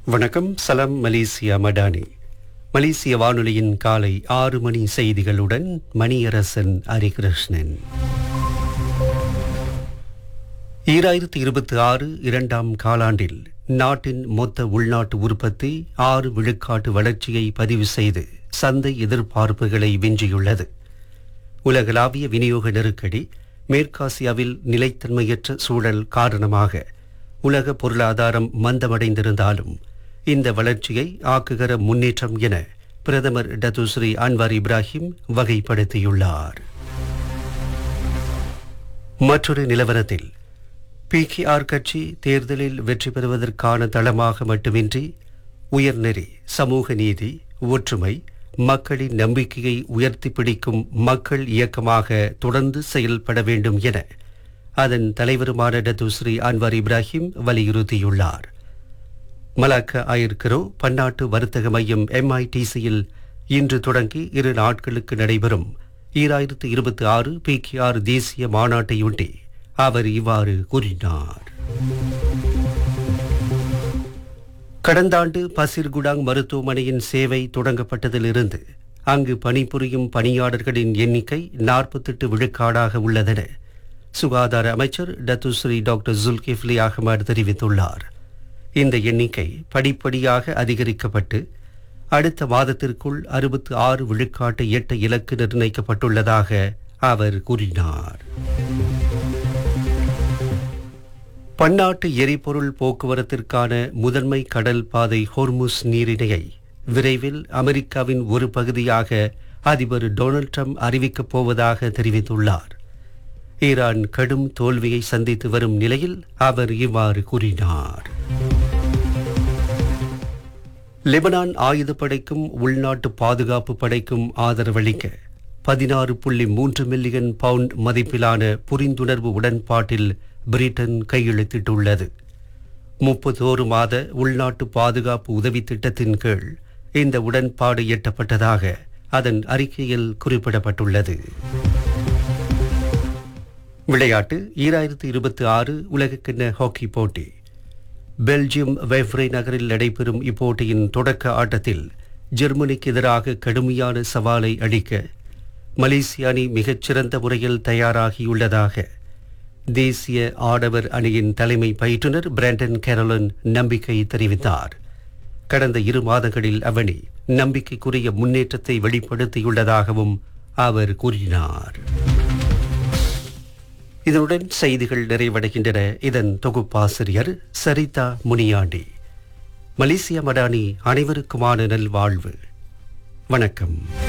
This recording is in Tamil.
வணக்கம் சலாம் மலேசியா மடானி மலேசிய வானொலியின் காலை ஆறு மணி செய்திகளுடன் மணியரசன் ஹரிகிருஷ்ணன் ஈராயிரத்தி இருபத்தி ஆறு இரண்டாம் காலாண்டில் நாட்டின் மொத்த உள்நாட்டு உற்பத்தி ஆறு விழுக்காட்டு வளர்ச்சியை பதிவு செய்து சந்தை எதிர்பார்ப்புகளை விஞ்சியுள்ளது உலகளாவிய விநியோக நெருக்கடி மேற்காசியாவில் நிலைத்தன்மையற்ற சூழல் காரணமாக உலக பொருளாதாரம் மந்தமடைந்திருந்தாலும் இந்த வளர்ச்சியை ஆக்குகிற முன்னேற்றம் என பிரதமர் டத்துஸ்ரீ அன்வார் இப்ராஹிம் வகைப்படுத்தியுள்ளார் மற்றொரு நிலவரத்தில் பிகேஆர் கட்சி தேர்தலில் வெற்றி பெறுவதற்கான தளமாக மட்டுமின்றி உயர்நெறி சமூக நீதி ஒற்றுமை மக்களின் நம்பிக்கையை உயர்த்தி பிடிக்கும் மக்கள் இயக்கமாக தொடர்ந்து செயல்பட வேண்டும் என அதன் தலைவருமான டத்துஸ்ரீ அன்வார் இப்ராஹிம் வலியுறுத்தியுள்ளார் மலாக்கா ஆயிர்கரோ பன்னாட்டு வர்த்தக மையம் எம்ஐடிசியில் இன்று தொடங்கி இரு நாட்களுக்கு நடைபெறும் ஈராயிரத்து இருபத்தி ஆறு பிகேஆர் தேசிய மாநாட்டையொட்டி அவர் இவ்வாறு கூறினார் கடந்த ஆண்டு பசிர்குடாங் மருத்துவமனையின் சேவை தொடங்கப்பட்டதிலிருந்து அங்கு பணிபுரியும் பணியாளர்களின் எண்ணிக்கை நாற்பத்தெட்டு விழுக்காடாக உள்ளதென சுகாதார அமைச்சர் டத்துஸ்ரீ டாக்டர் ஜுல்கிஃப்லி அகமது தெரிவித்துள்ளார் இந்த எண்ணிக்கை படிப்படியாக அதிகரிக்கப்பட்டு அடுத்த மாதத்திற்குள் அறுபத்து ஆறு விழுக்காட்டை எட்ட இலக்கு நிர்ணயிக்கப்பட்டுள்ளதாக அவர் கூறினார் பன்னாட்டு எரிபொருள் போக்குவரத்திற்கான முதன்மை கடல் பாதை ஹோர்முஸ் நீரிணையை விரைவில் அமெரிக்காவின் ஒரு பகுதியாக அதிபர் டொனால்ட் ட்ரம்ப் அறிவிக்கப் போவதாக தெரிவித்துள்ளார் ஈரான் கடும் தோல்வியை சந்தித்து வரும் நிலையில் அவர் இவ்வாறு கூறினார் லெபனான் ஆயுதப்படைக்கும் உள்நாட்டு பாதுகாப்பு படைக்கும் ஆதரவளிக்க பதினாறு புள்ளி மூன்று மில்லியன் பவுண்ட் மதிப்பிலான புரிந்துணர்வு உடன்பாட்டில் பிரிட்டன் கையெழுத்திட்டுள்ளது முப்பத்தோரு மாத உள்நாட்டு பாதுகாப்பு உதவி திட்டத்தின் கீழ் இந்த உடன்பாடு எட்டப்பட்டதாக அதன் அறிக்கையில் குறிப்பிடப்பட்டுள்ளது விளையாட்டு ஈராயிரத்து இருபத்தி ஆறு உலகக்கிண்ண ஹாக்கி போட்டி பெல்ஜியம் வெவ்ரே நகரில் நடைபெறும் இப்போட்டியின் தொடக்க ஆட்டத்தில் ஜெர்மனிக்கு எதிராக கடுமையான சவாலை அளிக்க மலேசிய அணி மிகச்சிறந்த முறையில் தயாராகியுள்ளதாக தேசிய ஆடவர் அணியின் தலைமை பயிற்றுனர் பிராண்டன் கேரலன் நம்பிக்கை தெரிவித்தார் கடந்த இரு மாதங்களில் அவனி நம்பிக்கைக்குரிய முன்னேற்றத்தை வெளிப்படுத்தியுள்ளதாகவும் அவர் கூறினார் இதனுடன் செய்திகள் நிறைவடைகின்றன இதன் தொகுப்பாசிரியர் சரிதா முனியாண்டி மலேசிய மடானி அனைவருக்குமான நல்வாழ்வு வணக்கம்